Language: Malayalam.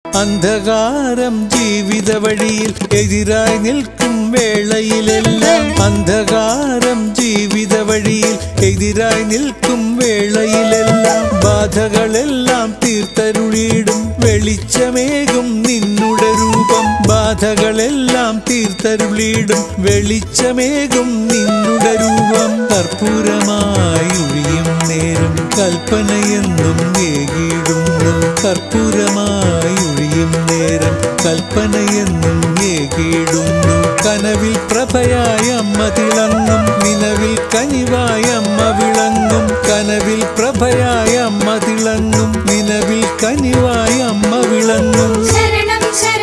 അന്ധകാരം ജീവിത വഴിയിൽ എതിരായി നിൽക്കും വേളയിലെല്ലാം അന്ധകാരം ജീവിത വഴിയിൽ എതിരായി നിൽക്കും വേളയിലെല്ലാം ബാധകളെല്ലാം തീർത്തരുളിയിടും വെളിച്ചമേകും നിന്നുടെ രൂപം ബാധകളെല്ലാം തീർത്തരുളിയിടും വെളിച്ചമേകും നിന്നുടെ രൂപം കർപ്പൂരമായി ഒഴിയും നേരം കൽപ്പനയെന്നും ഏകിടുന്നു കർപ്പൂരമായി ഒഴിയും നേരം കൽപ്പനയെന്നും ഏകിടുന്നു കനവിൽ പ്രഭയായ അമ്മ തിളങ്ങും നിലവിൽ കനിവായ അമ്മ വിളങ്ങും കനവിൽ പ്രഭയായ അമ്മ തിളങ്ങും നിലവിൽ കനിവായ അമ്മ വിളങ്ങും ശരണം ശരണം